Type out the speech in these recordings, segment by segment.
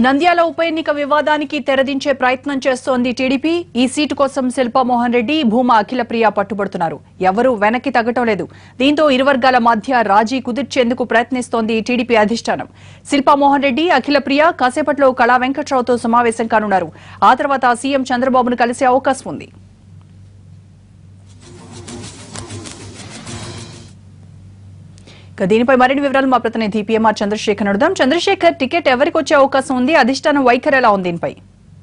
నంద్యాల ఉప ఎన్నిక వివాదానికి తెరదించే ప్రయత్నం చేస్తోంది టీడీపీ ఈ సీటు కోసం శిల్పామోహన్ రెడ్డి భూమా అఖిలప్రియ పట్టుబడుతున్నారు ఎవరూ వెనక్కి తగ్గటం లేదు దీంతో ఇరు వర్గాల మధ్య రాజీ కుదిర్చేందుకు ప్రయత్నిస్తోంది టీడీపీ అధిష్టానం శిల్పామోహన్ రెడ్డి అఖిలప్రియ కాసేపట్లో కళా వెంకట్రావుతో సమావేశం కానున్నారు ఆ తర్వాత సీఎం చంద్రబాబును కలిసే అవకాశం ఉంది ఇక దీనిపై మరిన్ని వివరాలు మా ప్రతినిధి పిఎంఆర్ చంద్రశేఖర్ అడుగుదాం చంద్రశేఖర్ టికెట్ ఎవరికి వచ్చే అవకాశం ఉంది అధిష్టానం వైఖరి ఎలా ఉంది దీనిపై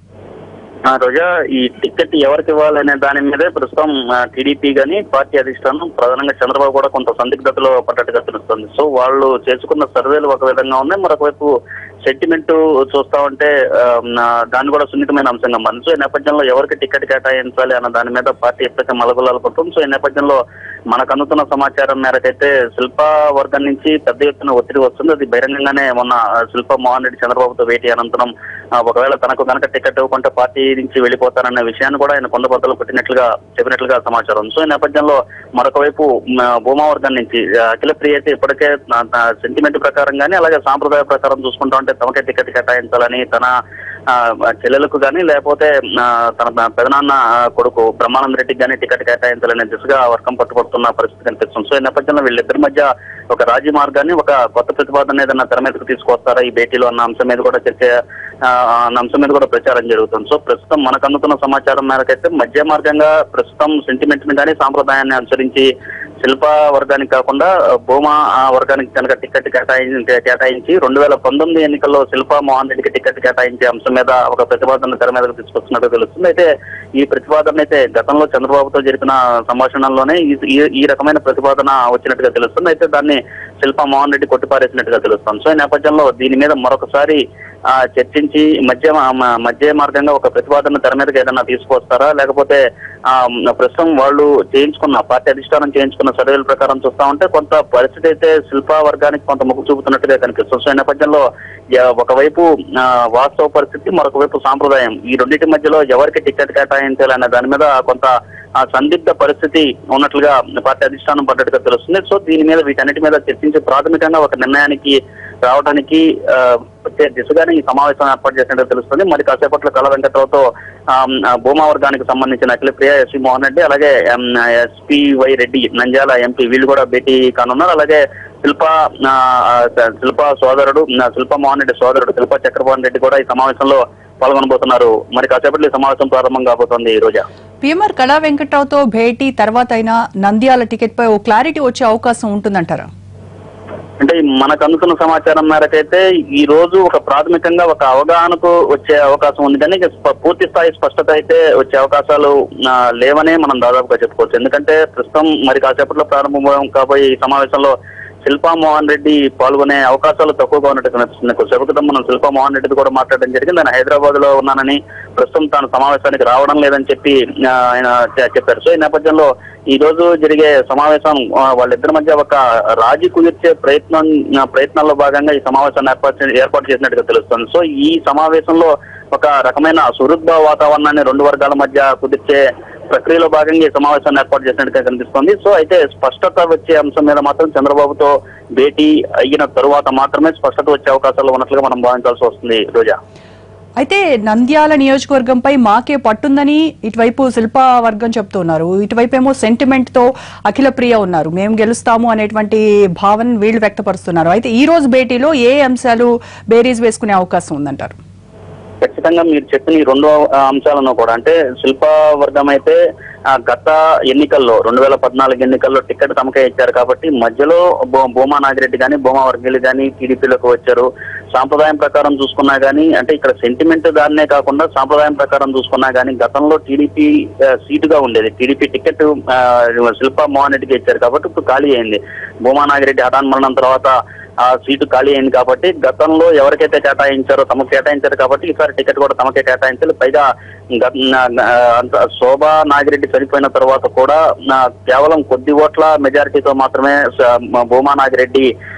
ఆ రోజా ఈ టికెట్ ఎవరికి ఇవ్వాలనే దాని మీదే ప్రస్తుతం టీడీపీ గాని పార్టీ అధిష్టానం ప్రధానంగా చంద్రబాబు కూడా కొంత సందిగ్ధతలో పడ్డట్టుగా తెలుస్తుంది సో వాళ్ళు చేసుకున్న సర్వేలు ఒక విధంగా ఉన్నాయి మరొక వైపు సెంటిమెంట్ చూస్తా ఉంటే ఆ, ఆ, దాన్ని కూడా సున్నితమైన అంశంగా మారింది సో ఈ నేపథ్యంలో ఎవరికి టికెట్ కేటాయించాలి అన్న దాని మీద పార్టీ ఎప్పటికీ మలగులాలపడుతుంది సో ఈ నేపథ్యంలో మనకు అందుతున్న సమాచారం మేరకైతే శిల్ప వర్గం నుంచి పెద్ద ఎత్తున ఒత్తిడి వస్తుంది అది బహిరంగంగానే మొన్న ఆ, శిల్ప మోహన్ రెడ్డి చంద్రబాబుతో భేటీ అనంతరం ఆ, ఒకవేళ తనకు కనుక టికెట్ ఇవ్వకుంటే పార్టీ నుంచి వెళ్ళిపోతారన్న విషయాన్ని కూడా ఆయన కొండబద్దలు పెట్టినట్లుగా చెప్పినట్లుగా సమాచారం ఉంది. సో ఈ నేపథ్యంలో మరొక వైపు మ, భూమా వర్గం నుంచి ఆ, అఖిల ప్రియ అయితే ఇప్పటికే సెంటిమెంట్ ప్రకారం కానీ అలాగే సాంప్రదాయ ప్రకారం చూసుకుంటా ఉంటే తమకే టికెట్ కేటాయించాలని తన ఆ, చెల్లెలకు కానీ లేకపోతే ఆ, తన పెదనాన్న ఆ, కొడుకు బ్రహ్మానంద రెడ్డికి కానీ టికెట్ కేటాయించాలనే దిశగా వర్గం పట్టుబడుతున్న పరిస్థితి కనిపిస్తుంది సో ఈ నేపథ్యంలో వీళ్ళిద్దరి మధ్య ఒక రాజీ మార్గాన్ని ఒక కొత్త ప్రతిపాదన ఏదైనా తెర మీదకు తీసుకొస్తారా ఈ భేటీలో అన్న అంశం మీద కూడా చర్చ ఆ, అన్న అంశం మీద కూడా ప్రచారం జరుగుతుంది సో ప్రస్తుతం మనకు అందుతున్న సమాచారం మేరకైతే మధ్య మార్గంగా ప్రస్తుతం సెంటిమెంట్ ని కానీ సాంప్రదాయాన్ని అనుసరించి శిల్ప వర్గానికి కాకుండా భూమా ఆ, వర్గానికి కనుక టికెట్ కేటాయించి కేటాయించి రెండు వేల పంతొమ్మిది ఎన్నికల్లో శిల్ప మోహన్ రెడ్డికి టికెట్ కేటాయించే అంశం మీద ఒక ప్రతిపాదన తెర మీదకు తీసుకొస్తున్నట్టు తెలుస్తుంది అయితే ఈ ప్రతిపాదన అయితే గతంలో చంద్రబాబుతో జరిపిన సంభాషణల్లోనే ఈ- ఈ- ఈ రకమైన ప్రతిపాదన వచ్చినట్టుగా తెలుస్తుంది అయితే దాన్ని శిల్ప మోహన్ రెడ్డి కొట్టిపారేసినట్టుగా తెలుస్తుంది సో ఈ నేపథ్యంలో దీని మీద మరొకసారి ఆ, చర్చించి మధ్య మ- మధ్య మార్గంగా ఒక ప్రతిపాదన తెర మీదకి ఏదైనా తీసుకొస్తారా లేకపోతే ఆ, ప్రస్తుతం వాళ్ళు చేయించుకున్న పార్టీ అధిష్టానం చేయించుకున్న సర్వేల ప్రకారం చూస్తా ఉంటే కొంత పరిస్థితి అయితే శిల్ప వర్గానికి కొంత మొగ్గు చూపుతున్నట్టుగా కనిపిస్తుంది సో ఈ నేపథ్యంలో యా- ఒకవైపు ఆ, వాస్తవ పరిస్థితి మరొక వైపు సాంప్రదాయం ఈ రెండింటి మధ్యలో ఎవరికి టికెట్ కేటాయించాలనే దాని మీద కొంత ఆ సందిగ్ధ పరిస్థితి ఉన్నట్లుగా పార్టీ అధిష్టానం పడ్డట్టుగా తెలుస్తుంది సో దీని మీద వీటన్నిటి మీద చర్చించి ప్రాథమికంగా ఒక నిర్ణయానికి రావడానికి ఆ, వచ్చే దిశగానే ఈ సమావేశం ఏర్పాటు చేసినట్టు తెలుస్తుంది మరి కాసేపట్లో కళ వెంకట్రావుతో ఆ, ఆ, భూమా వర్గానికి సంబంధించిన అఖిల ప్రియ ఎస్వి మోహన్ రెడ్డి అలాగే SP Y Reddy Nandyala MP వీళ్ళు కూడా భేటీ కానున్నారు అలాగే శిల్ప ఆ, ఆ, శిల్ప సోదరుడు ఆ, శిల్ప మోహన్ రెడ్డి సోదరుడు శిల్ప చక్రపాణి రెడ్డి కూడా ఈ సమావేశంలో పాల్గొనబోతున్నారు మరి కాసేపట్లో ఈ సమావేశం ప్రారంభం కాబోతోంది ఈ రోజా పిఎంఆర్ కళా వెంకట్రావుతో భేటీ తర్వాత అయినా నంద్యాల టికెట్ పై ఓ క్లారిటీ వచ్చే అవకాశం ఉంటుందంటారా అంటే మనకు అందుతున్న సమాచారం మేరకైతే ఈ రోజు ఒక ప్రాథమికంగా ఒక అవగాహనకు వచ్చే అవకాశం ఉంది కానీ ఇక స్ప- పూర్తి స్థాయి స్పష్టత అయితే వచ్చే అవకాశాలు ఆ, లేవనే మనం దాదాపుగా చెప్పుకోవచ్చు ఎందుకంటే ప్రస్తుతం మరి కాసేపట్లో ప్రారంభం కాబోయే ఈ సమావేశంలో శిల్పా మోహన్ రెడ్డి పాల్గొనే అవకాశాలు తక్కువగా ఉన్నట్టు కనిపిస్తుంది కొద్దిసేపు క్రితం మనం శిల్పా మోహన్ రెడ్డి కూడా మాట్లాడడం జరిగింది ఆయన హైదరాబాద్ లో ఉన్నానని ప్రస్తుతం తాను సమావేశానికి రావడం లేదని చెప్పి ఆ, ఆయన చె- చెప్పారు సో ఈ నేపథ్యంలో ఈ రోజు జరిగే సమావేశం ఆ, వాళ్ళిద్దరి మధ్య ఒక రాజీ కుదిర్చే ప్రయత్నం ఆ, ప్రయత్నాల్లో భాగంగా ఈ సమావేశాన్ని ఏర్పాటు చే- ఏర్పాటు చేసినట్టుగా తెలుస్తుంది సో ఈ సమావేశంలో ఒక రకమైన సుహృద్భ వాతావరణాన్ని రెండు వర్గాల మధ్య కుదిర్చే ప్రక్రియలో భాగంగా ఈ సమావేశాన్ని ఏర్పాటు చేసినట్టుగా కనిపిస్తుంది సో అయితే స్పష్టత వచ్చే అంశం మీద మాత్రం చంద్రబాబుతో భేటీ అయిన తరువాత మాత్రమే స్పష్టత వచ్చే అవకాశాలు ఉన్నట్లుగా మనం భావించాల్సి వస్తుంది రోజా అయితే నంద్యాల నియోజకవర్గంపై మాకే పట్టుందని ఇటువైపు శిల్ప వర్గం చెప్తున్నారు ఇటువైపు ఏమో సెంటిమెంట్ తో అఖిల ప్రియ ఉన్నారు మేము గెలుస్తాము అనేటువంటి భావన వీళ్ళు వ్యక్తపరుస్తున్నారు అయితే ఈ రోజు భేటీలో ఏ అంశాలు బేరీజ్ వేసుకునే అవకాశం ఉందంటారు ఖచ్చితంగా మీరు చెప్పిన ఈ రెండు ఆ, అంశాలను కూడా అంటే శిల్ప వర్గం అయితే ఆ, గత ఎన్నికల్లో రెండు వేల పద్నాలుగు ఎన్నికల్లో టికెట్ తమకే ఇచ్చారు కాబట్టి మధ్యలో భూ- భూమా నాగిరెడ్డి కానీ భూమా వర్గీలు కానీ టీడీపీలోకి వచ్చారు సాంప్రదాయం ప్రకారం చూసుకున్నా కానీ అంటే ఇక్కడ సెంటిమెంట్ దాన్నే కాకుండా సాంప్రదాయం ప్రకారం చూసుకున్నా కానీ గతంలో టీడీపీ ఆ, సీటుగా ఉండేది టీడీపీ టికెట్ ఆ, శిల్ప మోహన్ రెడ్డికి ఇచ్చారు కాబట్టి ఇప్పుడు ఖాళీ అయింది భూమా నాగిరెడ్డి హఠాన్ మరణం తర్వాత ఆ సీటు ఖాళీ అయింది కాబట్టి గతంలో ఎవరికైతే కేటాయించారో తమకు కేటాయించారు కాబట్టి ఈసారి టికెట్ కూడా తమకే కేటాయించాలి పైగా గత- నా- నా- అంత శోభా నాగిరెడ్డి చనిపోయిన తర్వాత కూడా నా కేవలం కొద్ది ఓట్ల మెజారిటీతో మాత్రమే స- మ- భూమా నాగిరెడ్డి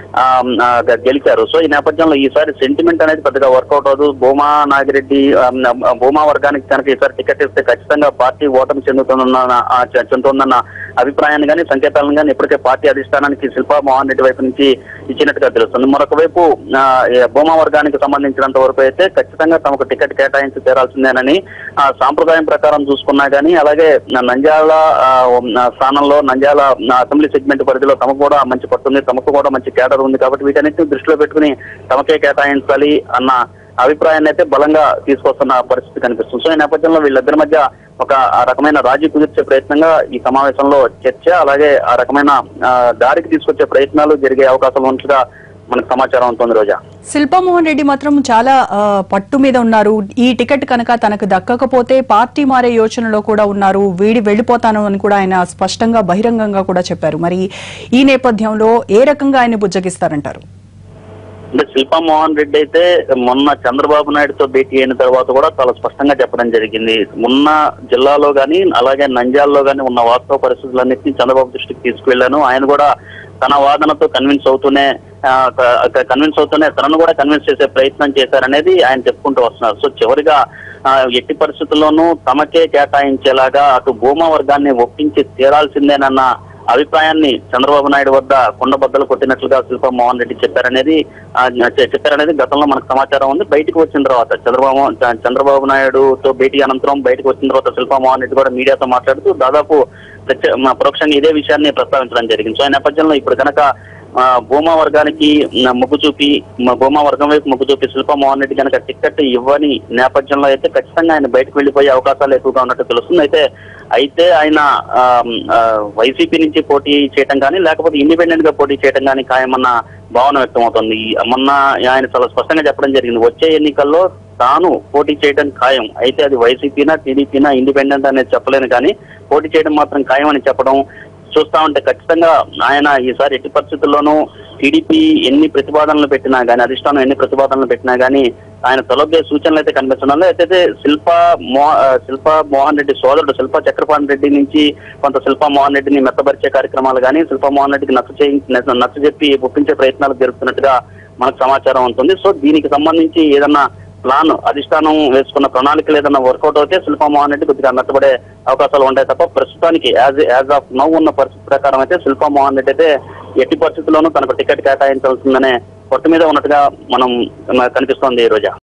ఆ, ఆ, గ- గెలిచారు సో ఈ నేపథ్యంలో ఈసారి సెంటిమెంట్ అనేది పెద్దగా వర్కౌట్ అవ్వదు భూమా నాగిరెడ్డి ఆ, ఆ, భూమా వర్గానికి కనుక ఈసారి టికెట్ ఇస్తే ఖచ్చితంగా పార్టీ ఓటమి చెందుతుందన్న ఆ, చె- చెందుతుందన్న అభిప్రాయాన్ని కానీ సంకేతాలను కానీ ఇప్పటికే పార్టీ అధిష్టానానికి శిల్పా మోహన్ రెడ్డి వైపు నుంచి ఇచ్చినట్టుగా తెలుస్తుంది మరొక వైపు ఆ, ఈ భూమా వర్గానికి సంబంధించినంత వరకు అయితే ఖచ్చితంగా తమకు టికెట్ కేటాయించి తీరాల్సిందేనని ఆ, సాంప్రదాయం ప్రకారం చూసుకున్నా కానీ అలాగే నా నంద్యాల ఆ, ఆ, స్థానంలో నంద్యాల ఆ, అసెంబ్లీ సెగ్మెంట్ పరిధిలో తమకు కూడా మంచి పట్టుంది తమకు కూడా మంచి కేడర్ ఉంది కాబట్టి వీటన్నిటిని దృష్టిలో పెట్టుకుని తమకే కేటాయించాలి అన్న అభిప్రాయాన్ని అయితే బలంగా తీసుకొస్తున్న పరిస్థితి కనిపిస్తుంది సో ఈ నేపథ్యంలో వీళ్ళిద్దరి మధ్య ఒక ఆ రకమైన రాజీ కుదిర్చే ప్రయత్నంగా ఈ సమావేశంలో చర్చ అలాగే ఆ రకమైన ఆ, దారికి తీసుకొచ్చే ప్రయత్నాలు జరిగే అవకాశం ఉన్నట్లుగా మనకు సమాచారం ఉంటుంది రోజా శిల్పామోహన్ రెడ్డి మాత్రం చాలా ఆ, పట్టు మీద ఉన్నారు ఈ టికెట్ కనుక తనకు దక్కకపోతే పార్టీ మారే యోచనలో కూడా ఉన్నారు వీడి వెళ్లిపోతాను అని కూడా ఆయన స్పష్టంగా బహిరంగంగా కూడా చెప్పారు మరి ఈ నేపథ్యంలో ఏ రకంగా ఆయన బుజ్జగిస్తారంటారు అంటే శిల్పా మోహన్ రెడ్డి అయితే మొన్న చంద్రబాబు నాయుడుతో భేటీ అయిన తర్వాత కూడా చాలా స్పష్టంగా చెప్పడం జరిగింది మొన్న జిల్లాలో గాని అలాగే నంద్యాలలో గాని ఉన్న వాస్తవ పరిస్థితులన్నింటినీ చంద్రబాబు దృష్టికి తీసుకువెళ్ళాను ఆయన కూడా తన వాదనతో కన్విన్స్ అవుతూనే కన్విన్స్ అవుతూనే తనను కూడా కన్విన్స్ చేసే ప్రయత్నం చేశారనేది ఆయన చెప్పుకుంటూ వస్తున్నారు సో చివరిగా ఆ, ఎట్టి పరిస్థితుల్లోనూ తమకే కేటాయించేలాగా అటు భూమా వర్గాన్ని ఒప్పించి తీరాల్సిందేనన్న అభిప్రాయాన్ని చంద్రబాబు నాయుడు వద్ద కుండబద్దలు కొట్టినట్లుగా శిల్పా మోహన్ రెడ్డి చెప్పారనేది ఆ, చె- చెప్పారనేది గతంలో మనకు సమాచారం ఉంది బయటకు వచ్చిన తర్వాత చంద్రబాబు చ- చంద్రబాబు నాయుడుతో భేటీ అనంతరం బయటకు వచ్చిన తర్వాత శిల్పా మోహన్ రెడ్డి కూడా మీడియాతో మాట్లాడుతూ దాదాపు ప్రత్య- మా పరోక్షంగా ఇదే విషయాన్ని ప్రస్తావించడం జరిగింది సో ఈ నేపథ్యంలో ఇప్పుడు కనుక ఆ, భూమా వర్గానికి న- మొగ్గు చూపి మ- భూమా వర్గం వైపు మొగ్గు చూపి శిల్పా మోహన్ రెడ్డి కనుక టికెట్ ఇవ్వని నేపథ్యంలో అయితే ఖచ్చితంగా ఆయన బయటకు వెళ్లిపోయే అవకాశాలు ఎక్కువగా ఉన్నట్టు తెలుస్తుంది అయితే అయితే ఆయన ఆ, ఆ, వైసీపీ నుంచి పోటీ చేయటం కానీ లేకపోతే ఇండిపెండెంట్ గా పోటీ చేయటం కానీ ఖాయమన్న భావన వ్యక్తం అవుతుంది ఈ- మొన్న ఆయన చాలా స్పష్టంగా చెప్పడం జరిగింది వచ్చే ఎన్నికల్లో తాను పోటీ చేయడం ఖాయం అయితే అది వైసీపీనా టీడీపీనా ఇండిపెండెంట్ అనేది చెప్పలేను కానీ పోటీ చేయడం మాత్రం ఖాయం అని చెప్పడం చూస్తా ఉంటే ఖచ్చితంగా ఆయన ఈసారి ఎట్టి పరిస్థితుల్లోనూ టీడీపీ ఎన్ని ప్రతిపాదనలు పెట్టినా కానీ అధిష్టానం ఎన్ని ప్రతిపాదనలు పెట్టినా కానీ ఆయన తొలగే సూచనలు అయితే కనిపించడం లేదు అయితే శిల్ప మో ఆ, శిల్ప మోహన్ రెడ్డి సోదరుడు శిల్ప చక్రపాణి రెడ్డి నుంచి కొంత శిల్ప మోహన్ రెడ్డిని మెత్తపరిచే కార్యక్రమాలు కానీ శిల్ప మోహన్ రెడ్డికి నచ్చ చేయి నచ్చ చెప్పి ఒప్పించే ప్రయత్నాలు జరుగుతున్నట్టుగా మనకు సమాచారం ఉంటుంది సో దీనికి సంబంధించి ఏదన్నా ప్లాన్ అధిష్టానం వేసుకున్న ప్రణాళికలు ఏదైనా వర్కౌట్ అవుతే శిల్పా మోహన్ రెడ్డి కొద్దిగా నచ్చబడే అవకాశాలు ఉంటాయి తప్ప ప్రస్తుతానికి యాజ్ యాజ్ ఆఫ్ నౌ ఉన్న పరిస్థితి ప్రకారం అయితే శిల్పా మోహన్ రెడ్డి అయితే ఎట్టి పరిస్థితుల్లోనూ తనకు టికెట్ కేటాయించాల్సిందనే పొట్టు మీద ఉన్నట్టుగా మనం కనిపిస్తోంది ఈ రోజా